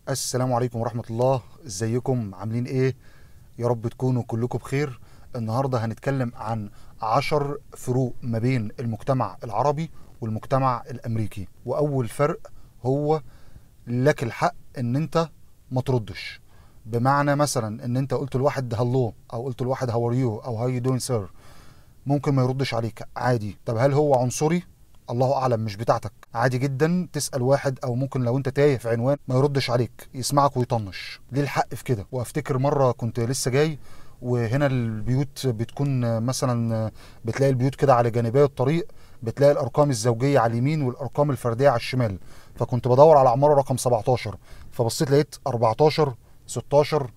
السلام عليكم ورحمة الله ازيكم عاملين ايه يا رب تكونوا كلكم بخير النهاردة هنتكلم عن عشر فروق ما بين المجتمع العربي والمجتمع الامريكي واول فرق هو لك الحق ان انت ما تردش بمعنى مثلا ان انت قلت لواحد هلو او قلت لواحد هاو ار يو او هاو يو دوين سير ممكن ما يردش عليك عادي طب هل هو عنصري الله اعلم مش بتاعتك عادي جدا تسال واحد او ممكن لو انت تايه في عنوان ما يردش عليك يسمعك ويطنش ليه الحق في كده وافتكر مره كنت لسه جاي وهنا البيوت بتكون مثلا بتلاقي البيوت كده على جانبي الطريق بتلاقي الارقام الزوجيه على اليمين والارقام الفرديه على الشمال فكنت بدور على عماره رقم 17 فبصيت لقيت 14 16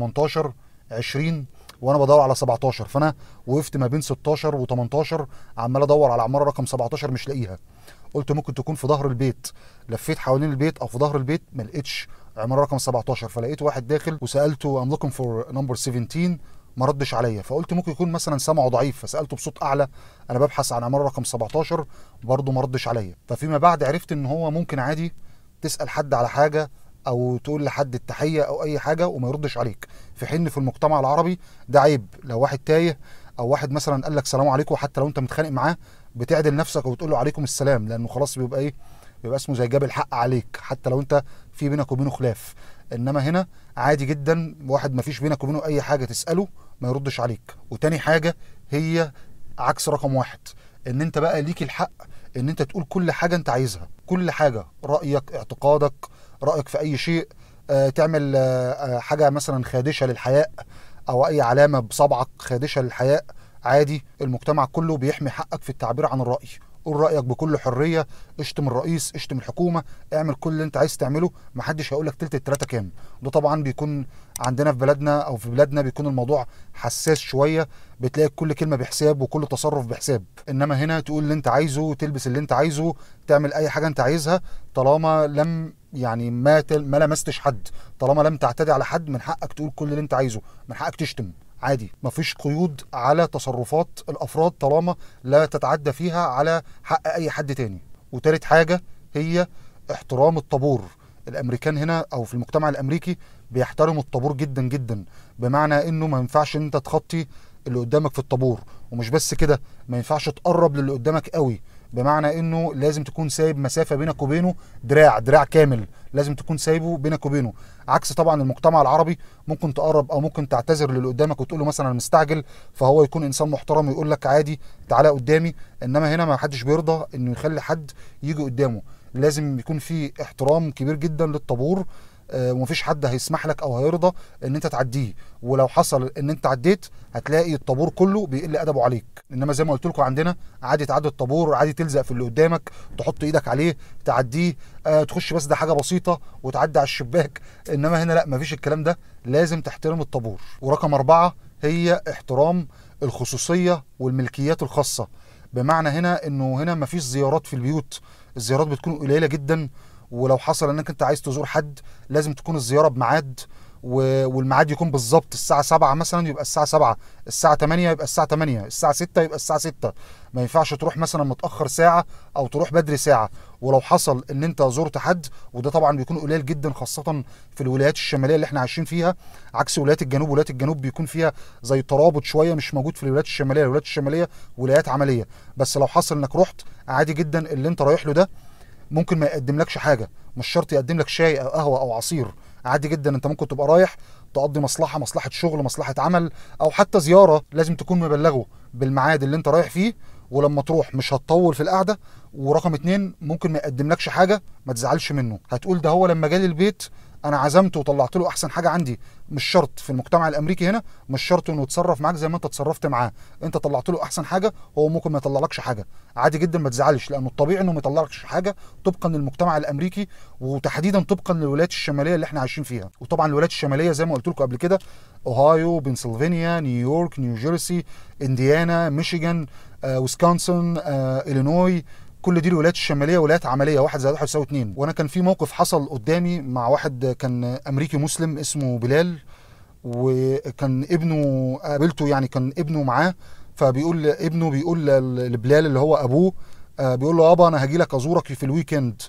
18 20 وانا بدور على 17 فانا وقفت ما بين 16 و18 عمال ادور على عماره رقم 17 مش لاقيها قلت ممكن تكون في ظهر البيت لفيت حوالين البيت او في ظهر البيت ما لقيتش عماره رقم 17 فلقيت واحد داخل وسالته ام لوكينج فور نمبر 17 ما ردش عليا فقلت ممكن يكون مثلا سمعه ضعيف فسالته بصوت اعلى انا ببحث عن عماره رقم 17 برضه ما ردش عليا ففيما بعد عرفت ان هو ممكن عادي تسال حد على حاجه او تقول لحد التحيه او اي حاجه وما يردش عليك في حين في المجتمع العربي ده عيب لو واحد تايه او واحد مثلا قال لك سلام عليكم حتى لو انت متخانق معاه بتعدل نفسك وبتقول له عليكم السلام لانه خلاص بيبقى ايه بيبقى اسمه زي جاب الحق عليك حتى لو انت في بينك وبينه خلاف انما هنا عادي جدا واحد ما فيش بينك وبينه اي حاجه تساله ما يردش عليك وتاني حاجه هي عكس رقم واحد ان انت بقى ليك الحق ان انت تقول كل حاجه انت عايزها كل حاجه رايك اعتقادك رايك في اي شيء آه، تعمل آه، آه، حاجه مثلا خادشه للحياء او اي علامه بصبعك خادشه للحياء عادي المجتمع كله بيحمي حقك في التعبير عن الراي قول رايك بكل حريه اشتم الرئيس اشتم الحكومه اعمل كل اللي انت عايز تعمله محدش هيقول لك تلت التلاته كام ده طبعا بيكون عندنا في بلدنا او في بلادنا بيكون الموضوع حساس شويه بتلاقي كل كلمه بحساب وكل تصرف بحساب انما هنا تقول اللي انت عايزه تلبس اللي انت عايزه تعمل اي حاجه انت عايزها طالما لم يعني ما تل ما لمستش حد طالما لم تعتدي على حد من حقك تقول كل اللي انت عايزه من حقك تشتم عادي مفيش قيود على تصرفات الافراد طالما لا تتعدى فيها على حق اي حد تاني وتالت حاجه هي احترام الطابور الامريكان هنا او في المجتمع الامريكي بيحترموا الطابور جدا جدا بمعنى انه ما ينفعش ان انت تخطي اللي قدامك في الطابور ومش بس كده ما ينفعش تقرب للي قدامك قوي بمعنى انه لازم تكون سايب مسافه بينك وبينه دراع دراع كامل لازم تكون سايبه بينك وبينه عكس طبعا المجتمع العربي ممكن تقرب او ممكن تعتذر للي قدامك وتقول له مثلا انا مستعجل فهو يكون انسان محترم ويقول لك عادي تعالى قدامي انما هنا ما حدش بيرضى انه يخلي حد يجي قدامه لازم يكون في احترام كبير جدا للطابور آه، ومفيش حد هيسمح لك او هيرضى ان انت تعديه ولو حصل ان انت عديت هتلاقي الطابور كله بيقل ادبه عليك انما زي ما قلت لكم عندنا عادي تعدي الطابور عادي تلزق في اللي قدامك تحط ايدك عليه تعديه آه تخش بس ده حاجه بسيطه وتعدي على الشباك انما هنا لا مفيش الكلام ده لازم تحترم الطابور ورقم أربعة هي احترام الخصوصيه والملكيات الخاصه بمعنى هنا انه هنا مفيش زيارات في البيوت الزيارات بتكون قليله جدا ولو حصل انك انت عايز تزور حد لازم تكون الزياره بميعاد و- والميعاد يكون بالظبط الساعة 7 مثلا يبقى الساعة 7 الساعة 8 يبقى الساعة 8 الساعة 6 يبقى الساعة 6 ما ينفعش تروح مثلا متأخر ساعة أو تروح بدري ساعة ولو حصل إن أنت زرت حد وده طبعا بيكون قليل جدا خاصة في الولايات الشمالية اللي احنا عايشين فيها عكس ولايات الجنوب ولايات الجنوب بيكون فيها زي ترابط شوية مش موجود في الولايات الشمالية الولايات الشمالية ولايات عملية بس لو حصل إنك رحت عادي جدا اللي أنت رايح له ده ممكن ما يقدملكش حاجه مش شرط يقدم لك شاي او قهوه او عصير عادي جدا انت ممكن تبقى رايح تقضي مصلحه مصلحه شغل مصلحه عمل او حتى زياره لازم تكون مبلغه بالميعاد اللي انت رايح فيه ولما تروح مش هتطول في القعده ورقم اتنين ممكن ما يقدملكش حاجه ما تزعلش منه هتقول ده هو لما جالي البيت انا عزمته وطلعت له احسن حاجه عندي مش شرط في المجتمع الامريكي هنا مش شرط انه يتصرف معاك زي ما انت اتصرفت معاه انت طلعت له احسن حاجه هو ممكن ما يطلعلكش حاجه عادي جدا ما تزعلش لانه الطبيعي انه ما يطلعلكش حاجه طبقا للمجتمع الامريكي وتحديدا طبقا للولايات الشماليه اللي احنا عايشين فيها وطبعا الولايات الشماليه زي ما قلت لكم قبل كده اوهايو بنسلفانيا نيويورك نيوجيرسي انديانا ميشيغان آه، ويسكونسن آه، الينوي كل دي الولايات الشماليه ولايات عمليه واحد زائد واحد يساوي اتنين وانا كان في موقف حصل قدامي مع واحد كان امريكي مسلم اسمه بلال وكان ابنه قابلته يعني كان ابنه معاه فبيقول ابنه بيقول لبلال اللي هو ابوه آه، بيقول له يابا انا هاجي لك ازورك في الويكند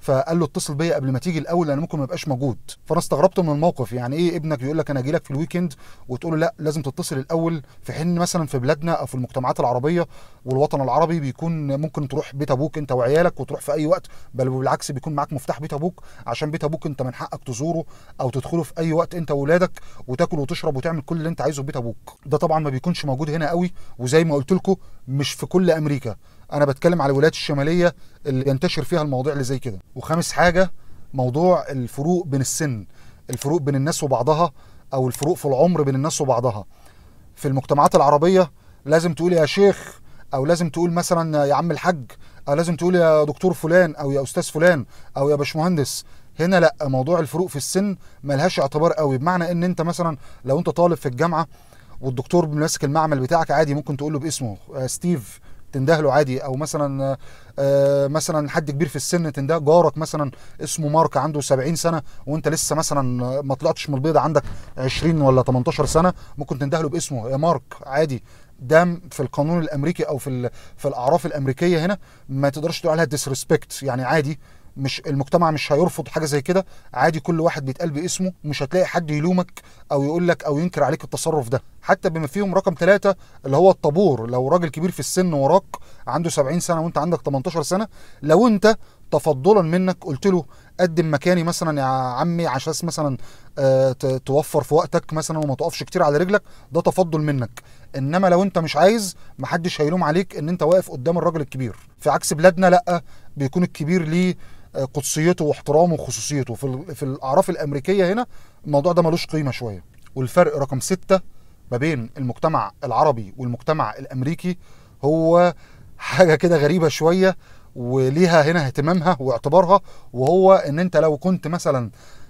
فقال له اتصل بيا قبل ما تيجي الاول لان ممكن ما يبقاش موجود فانا استغربت من الموقف يعني ايه ابنك يقول لك انا اجي لك في الويكند وتقول له لا لازم تتصل الاول في حين مثلا في بلادنا او في المجتمعات العربيه والوطن العربي بيكون ممكن تروح بيت ابوك انت وعيالك وتروح في اي وقت بل بالعكس بيكون معاك مفتاح بيت ابوك عشان بيت ابوك انت من حقك تزوره او تدخله في اي وقت انت واولادك وتاكل وتشرب وتعمل كل اللي انت عايزه في بيت ابوك ده طبعا ما بيكونش موجود هنا قوي وزي ما قلت لكم مش في كل امريكا انا بتكلم على الولايات الشماليه اللي ينتشر فيها المواضيع اللي زي كده وخامس حاجه موضوع الفروق بين السن الفروق بين الناس وبعضها او الفروق في العمر بين الناس وبعضها في المجتمعات العربيه لازم تقول يا شيخ او لازم تقول مثلا يا عم الحاج او لازم تقول يا دكتور فلان او يا استاذ فلان او يا باشمهندس هنا لا موضوع الفروق في السن ملهاش اعتبار قوي بمعنى ان انت مثلا لو انت طالب في الجامعه والدكتور ماسك المعمل بتاعك عادي ممكن تقول له باسمه آه، ستيف تنده له عادي او مثلا آه، مثلا حد كبير في السن تنده جارك مثلا اسمه مارك عنده 70 سنه وانت لسه مثلا ما طلعتش من البيضه عندك 20 ولا 18 سنه ممكن تنده له باسمه يا مارك عادي ده في القانون الامريكي او في ال- في الاعراف الامريكيه هنا ما تقدرش تقول عليها ديسريسبكت يعني عادي مش المجتمع مش هيرفض حاجه زي كده عادي كل واحد بيتقال باسمه مش هتلاقي حد يلومك او يقول لك او ينكر عليك التصرف ده حتى بما فيهم رقم ثلاثة اللي هو الطابور لو راجل كبير في السن وراك عنده 70 سنه وانت عندك 18 سنه لو انت تفضلا منك قلت له قدم مكاني مثلا يا عمي عشان مثلا آه، ت- توفر في وقتك مثلا وما تقفش كتير على رجلك ده تفضل منك انما لو انت مش عايز محدش هيلوم عليك ان انت واقف قدام الراجل الكبير في عكس بلادنا لا بيكون الكبير ليه آه، قدسيته واحترامه وخصوصيته في ال- في الاعراف الامريكيه هنا الموضوع ده ملوش قيمه شويه والفرق رقم ستة ما بين المجتمع العربي والمجتمع الامريكي هو حاجه كده غريبه شويه وليها هنا اهتمامها واعتبارها وهو ان انت لو كنت مثلا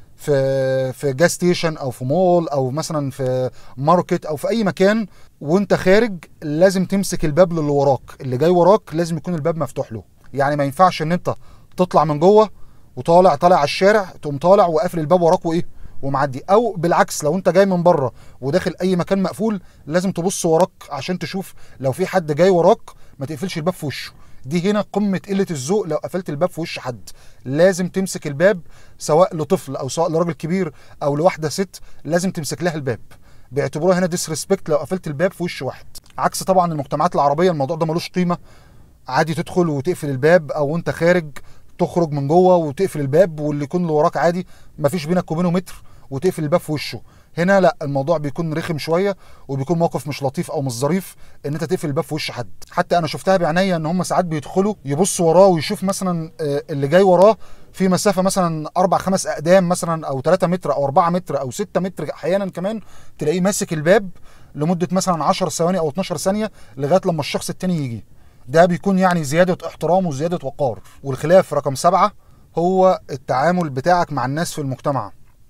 في في جاز ستيشن او في مول او مثلا في ماركت او في اي مكان وانت خارج لازم تمسك الباب اللي وراك اللي جاي وراك لازم يكون الباب مفتوح له يعني ما ينفعش ان انت تطلع من جوه وطالع طالع على الشارع تقوم طالع وقافل الباب وراك وايه ومعدي او بالعكس لو انت جاي من بره وداخل اي مكان مقفول لازم تبص وراك عشان تشوف لو في حد جاي وراك ما تقفلش الباب في وشه دي هنا قمة قلة الذوق لو قفلت الباب في وش حد لازم تمسك الباب سواء لطفل او سواء لراجل كبير او لواحدة ست لازم تمسك لها الباب بيعتبروها هنا ديسريسبكت لو قفلت الباب في وش واحد عكس طبعا المجتمعات العربية الموضوع ده ملوش قيمة عادي تدخل وتقفل الباب او وانت خارج تخرج من جوه وتقفل الباب واللي يكون اللي وراك عادي مفيش بينك وبينه متر وتقفل الباب في وشه هنا لا الموضوع بيكون رخم شويه وبيكون موقف مش لطيف او مش ظريف ان انت تقفل الباب في وش حد حتى انا شفتها بعينيا ان هم ساعات بيدخلوا يبص وراه ويشوف مثلا آه، اللي جاي وراه في مسافه مثلا اربع خمس اقدام مثلا او 3 متر او 4 متر او 6 متر احيانا كمان تلاقيه ماسك الباب لمده مثلا 10 ثواني او 12 ثانيه لغايه لما الشخص التاني يجي ده بيكون يعني زيادة احترام وزيادة وقار والخلاف رقم سبعة هو التعامل بتاعك مع الناس في المجتمع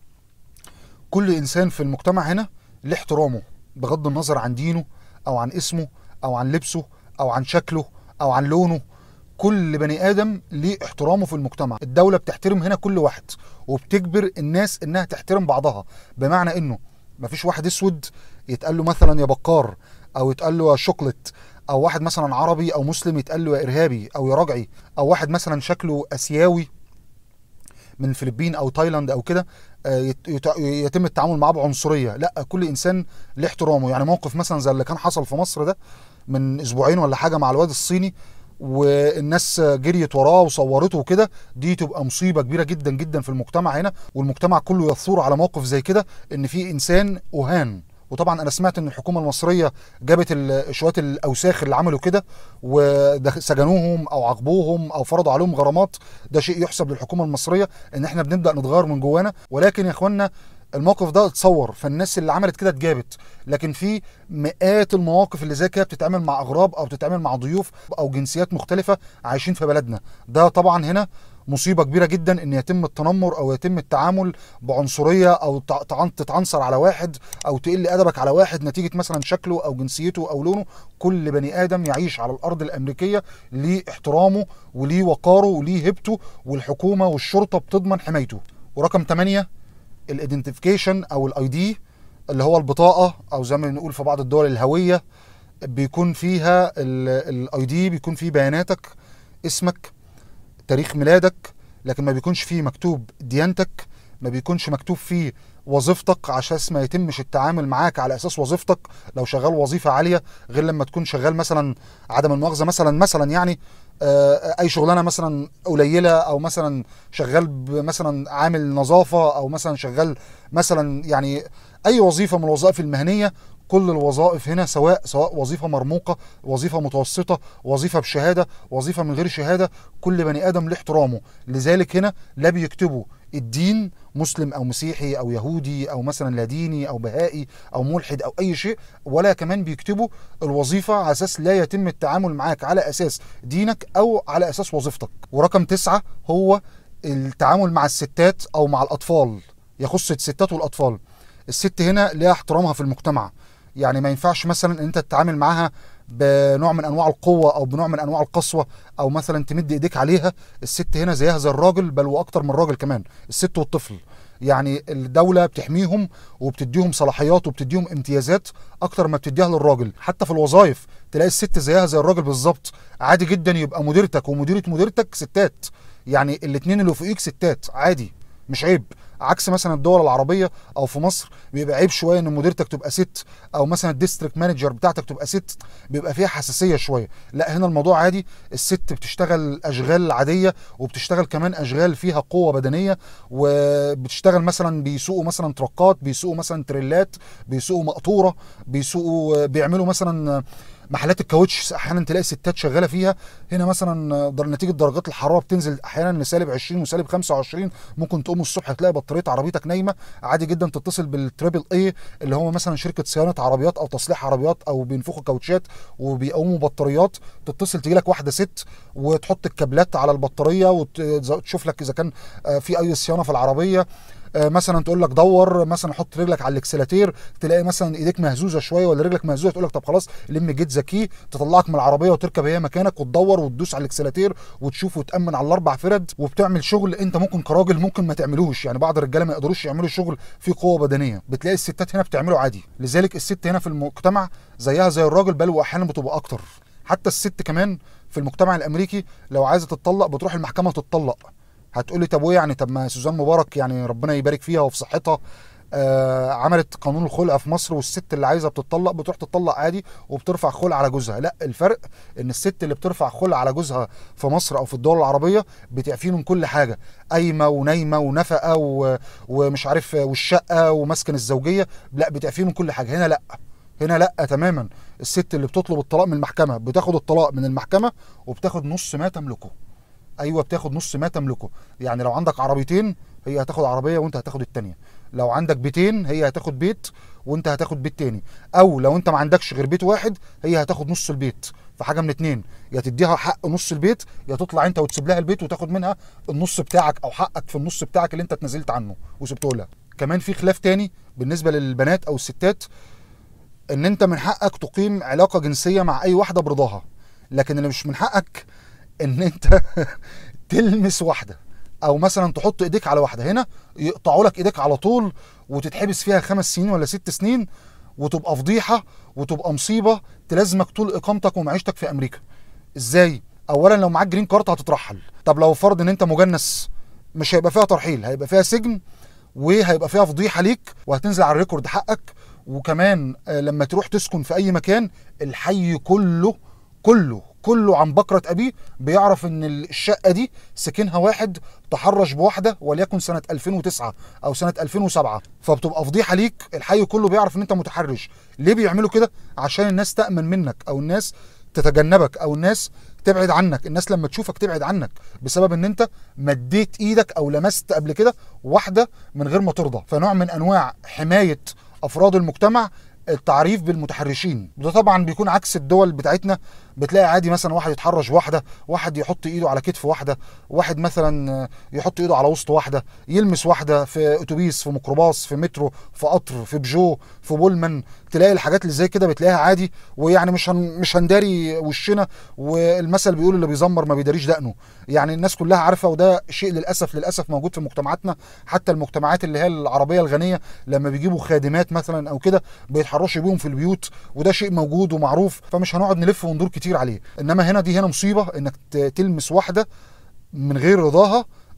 كل إنسان في المجتمع هنا له احترامه بغض النظر عن دينه أو عن اسمه أو عن لبسه أو عن شكله أو عن لونه كل بني آدم ليه احترامه في المجتمع الدولة بتحترم هنا كل واحد وبتجبر الناس إنها تحترم بعضها بمعنى إنه مفيش واحد اسود يتقال له مثلا يا بكار او يتقال له يا شوكليت او واحد مثلا عربي او مسلم يتقال له يا ارهابي او يا رجعي او واحد مثلا شكله اسيوي من الفلبين او تايلاند او كده آه، يت- يت- يتم التعامل معاه بعنصريه لا كل انسان له احترامه يعني موقف مثلا زي اللي كان حصل في مصر ده من اسبوعين ولا حاجه مع الواد الصيني والناس جريت وراه وصورته وكده دي تبقى مصيبه كبيره جدا جدا في المجتمع هنا والمجتمع كله يثور على موقف زي كده ان في انسان اهان وطبعا انا سمعت ان الحكومه المصريه جابت ال- شويه الاوساخ اللي عملوا كده وسجنوهم او عاقبوهم او فرضوا عليهم غرامات ده شيء يحسب للحكومه المصريه ان احنا بنبدا نتغير من جوانا ولكن يا اخوانا الموقف ده اتصور فالناس اللي عملت كده اتجابت لكن في مئات المواقف اللي زي كده بتتعمل مع اغراب او بتتعمل مع ضيوف او جنسيات مختلفه عايشين في بلدنا ده طبعا هنا مصيبه كبيره جدا ان يتم التنمر او يتم التعامل بعنصريه او تع- تع- تتعنصر على واحد او تقل ادبك على واحد نتيجه مثلا شكله او جنسيته او لونه كل بني ادم يعيش على الارض الامريكيه ليه احترامه وليه وقاره وليه هيبته والحكومه والشرطه بتضمن حمايته ورقم 8 الايدنتيفيكيشن او الاي دي اللي هو البطاقه او زي ما بنقول في بعض الدول الهويه بيكون فيها الاي دي بيكون فيه بياناتك اسمك تاريخ ميلادك لكن ما بيكونش فيه مكتوب ديانتك ما بيكونش مكتوب فيه وظيفتك عشان ما يتمش التعامل معاك على اساس وظيفتك لو شغال وظيفه عاليه غير لما تكون شغال مثلا عدم المؤاخذه مثلا مثلا يعني آه، اي شغلانه مثلا قليله او مثلا شغال ب- مثلا عامل نظافه او مثلا شغال مثلا يعني اي وظيفه من الوظائف المهنيه كل الوظائف هنا سواء سواء وظيفه مرموقه وظيفه متوسطه وظيفه بشهاده وظيفه من غير شهاده كل بني ادم له احترامه لذلك هنا لا بيكتبوا الدين مسلم او مسيحي او يهودي او مثلا لا ديني او بهائي او ملحد او اي شيء ولا كمان بيكتبوا الوظيفه على اساس لا يتم التعامل معاك على اساس دينك او على اساس وظيفتك ورقم تسعة هو التعامل مع الستات او مع الاطفال يخص الستات والاطفال الست هنا ليها احترامها في المجتمع يعني ما ينفعش مثلا ان انت تتعامل معاها بنوع من انواع القوه او بنوع من انواع القسوه او مثلا تمد ايديك عليها الست هنا زيها زي الراجل بل واكتر من الراجل كمان الست والطفل يعني الدوله بتحميهم وبتديهم صلاحيات وبتديهم امتيازات اكتر ما بتديها للراجل حتى في الوظائف تلاقي الست زيها زي الراجل بالظبط عادي جدا يبقى مديرتك ومديره مديرتك ستات يعني الاثنين اللي فوقيك ستات عادي مش عيب عكس مثلا الدول العربيه او في مصر بيبقى عيب شويه ان مديرتك تبقى ست او مثلا الديستريكت مانجر بتاعتك تبقى ست بيبقى فيها حساسيه شويه لا هنا الموضوع عادي الست بتشتغل اشغال عاديه وبتشتغل كمان اشغال فيها قوه بدنيه وبتشتغل مثلا بيسوقوا مثلا ترقات بيسوقوا مثلا تريلات بيسوقوا مقطوره بيسوقوا بيعملوا مثلا محلات الكاوتش احيانا تلاقي ستات شغاله فيها هنا مثلا در نتيجه درجات الحراره بتنزل احيانا لسالب 20 وسالب 25 ممكن تقوم الصبح تلاقي بطاريه عربيتك نايمه عادي جدا تتصل بالتريبل اي اللي هو مثلا شركه صيانه عربيات او تصليح عربيات او بينفخوا كاوتشات وبيقوموا بطاريات تتصل تجي لك واحده ست وتحط الكابلات على البطاريه وتشوف لك اذا كان آه، في اي صيانه في العربيه آه، مثلا تقول لك دور مثلا حط رجلك على الاكسلاتير تلاقي مثلا ايديك مهزوزه شويه ولا رجلك مهزوزه تقول لك طب خلاص لم جيت ذكي تطلعك من العربيه وتركب هي مكانك وتدور وتدوس على الاكسلاتير وتشوف وتامن على الاربع فرد وبتعمل شغل انت ممكن كراجل ممكن ما تعملوش يعني بعض الرجاله ما يقدروش يعملوا شغل فيه قوه بدنيه بتلاقي الستات هنا بتعمله عادي لذلك الست هنا في المجتمع زيها زي الراجل بل واحيانا بتبقى اكتر حتى الست كمان في المجتمع الامريكي لو عايزه تتطلق بتروح المحكمه تتطلق هتقولي طب وايه يعني طب ما سوزان مبارك يعني ربنا يبارك فيها وفي صحتها آه عملت قانون الخلع في مصر والست اللي عايزه بتطلق بتروح تطلق عادي وبترفع خلع على جوزها لا الفرق ان الست اللي بترفع خلع على جوزها في مصر او في الدول العربيه بتعفيه من كل حاجه قايمه ونايمه ونفقه و... ومش عارف والشقه ومسكن الزوجيه لا بتعفيه من كل حاجه هنا لا هنا لا تماما الست اللي بتطلب الطلاق من المحكمه بتاخد الطلاق من المحكمه وبتاخد نص ما تملكه ايوه بتاخد نص ما تملكه يعني لو عندك عربيتين هي هتاخد عربيه وانت هتاخد التانيه لو عندك بيتين هي هتاخد بيت وانت هتاخد بيت تاني او لو انت ما عندكش غير بيت واحد هي هتاخد نص البيت فحاجه من اتنين يا تديها حق نص البيت يا تطلع انت وتسيب لها البيت وتاخد منها النص بتاعك او حقك في النص بتاعك اللي انت اتنازلت عنه وسبته لها كمان في خلاف تاني بالنسبه للبنات او الستات ان انت من حقك تقيم علاقه جنسيه مع اي واحده برضاها لكن اللي مش من حقك ان انت تلمس واحده او مثلا تحط ايديك على واحده هنا يقطعوا لك ايديك على طول وتتحبس فيها خمس سنين ولا ست سنين وتبقى فضيحه وتبقى مصيبه تلازمك طول اقامتك ومعيشتك في امريكا ازاي اولا لو معاك جرين كارت هتترحل طب لو فرض ان انت مجنس مش هيبقى فيها ترحيل هيبقى فيها سجن وهيبقى فيها فضيحه ليك وهتنزل على الريكورد حقك وكمان آه، لما تروح تسكن في اي مكان الحي كله كله كله عن بكرة أبيه بيعرف إن الشقة دي سكنها واحد تحرش بواحدة وليكن سنة 2009 أو سنة 2007 فبتبقى فضيحة ليك الحي كله بيعرف إن أنت متحرش ليه بيعملوا كده؟ عشان الناس تأمن منك أو الناس تتجنبك أو الناس تبعد عنك الناس لما تشوفك تبعد عنك بسبب ان انت مديت ايدك او لمست قبل كده واحده من غير ما ترضى فنوع من انواع حمايه افراد المجتمع التعريف بالمتحرشين وده طبعا بيكون عكس الدول بتاعتنا بتلاقي عادي مثلا واحد يتحرش واحده واحد يحط ايده على كتف واحده واحد مثلا يحط ايده على وسط واحده يلمس واحده في اتوبيس في ميكروباص في مترو في قطر في بجو في بولمان تلاقي الحاجات اللي زي كده بتلاقيها عادي ويعني مش هن مش هنداري وشنا والمثل بيقول اللي بيزمر ما بيداريش دقنه يعني الناس كلها عارفه وده شيء للاسف للاسف موجود في مجتمعاتنا حتى المجتمعات اللي هي العربيه الغنيه لما بيجيبوا خادمات مثلا او كده بيتحرشوا بيهم في البيوت وده شيء موجود ومعروف فمش هنقعد نلف وندور كتير عليه انما هنا دي هنا مصيبه انك ت- تلمس واحده من غير رضاها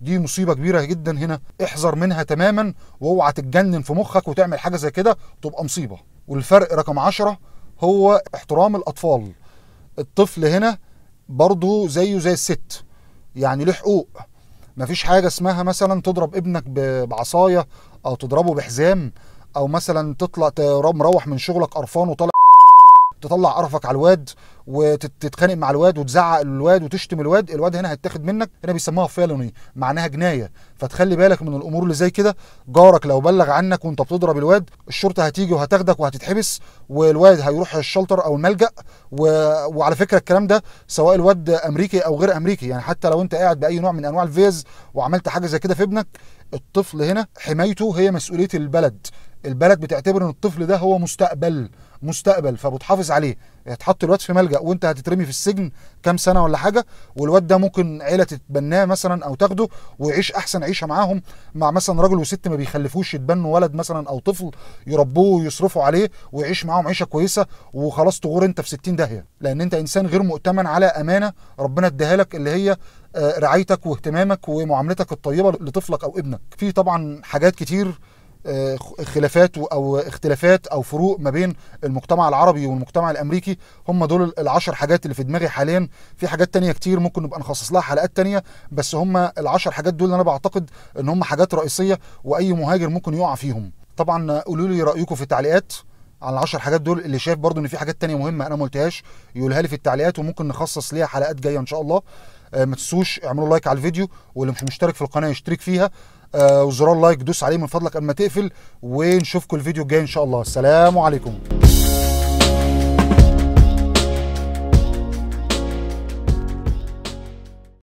دي مصيبه كبيره جدا هنا احذر منها تماما واوعى تتجنن في مخك وتعمل حاجه زي كده تبقى مصيبه والفرق رقم عشرة هو احترام الاطفال الطفل هنا برضه زيه زي الست يعني له حقوق مفيش حاجه اسمها مثلا تضرب ابنك ب- بعصايه او تضربه بحزام او مثلا تطلع تر- مروح من شغلك قرفان وطالع تطلع قرفك على الواد وتتخانق مع الواد وتزعق الواد وتشتم الواد الواد هنا هيتاخد منك هنا بيسموها فيلوني معناها جنايه فتخلي بالك من الامور اللي زي كده جارك لو بلغ عنك وانت بتضرب الواد الشرطه هتيجي وهتاخدك وهتتحبس والواد هيروح الشلتر او الملجا و... وعلى فكره الكلام ده سواء الواد امريكي او غير امريكي يعني حتى لو انت قاعد باي نوع من انواع الفيز وعملت حاجه زي كده في ابنك الطفل هنا حمايته هي مسؤوليه البلد البلد بتعتبر ان الطفل ده هو مستقبل مستقبل فبتحافظ عليه هتحط الواد في ملجا وانت هتترمي في السجن كام سنه ولا حاجه والواد ده ممكن عيله تتبناه مثلا او تاخده ويعيش احسن عيشه معاهم مع مثلا راجل وست ما بيخلفوش يتبنوا ولد مثلا او طفل يربوه ويصرفوا عليه ويعيش معاهم عيشه كويسه وخلاص تغور انت في 60 داهيه لان انت انسان غير مؤتمن على امانه ربنا اداها لك اللي هي آه، رعايتك واهتمامك ومعاملتك الطيبه لطفلك او ابنك في طبعا حاجات كتير آه، خلافات او اختلافات او فروق ما بين المجتمع العربي والمجتمع الامريكي هم دول العشر حاجات اللي في دماغي حاليا في حاجات تانية كتير ممكن نبقى نخصص لها حلقات تانية بس هم العشر حاجات دول انا بعتقد ان هم حاجات رئيسية واي مهاجر ممكن يقع فيهم طبعا قولوا لي رايكم في التعليقات على العشر حاجات دول اللي شايف برضو ان في حاجات تانية مهمة انا ما قلتهاش يقولها لي في التعليقات وممكن نخصص ليها حلقات جاية ان شاء الله آه، ما تنسوش اعملوا لايك على الفيديو واللي مش مشترك في القناة يشترك فيها آه، وزرار لايك دوس عليه من فضلك قبل ما تقفل ونشوفكم الفيديو الجاي ان شاء الله السلام عليكم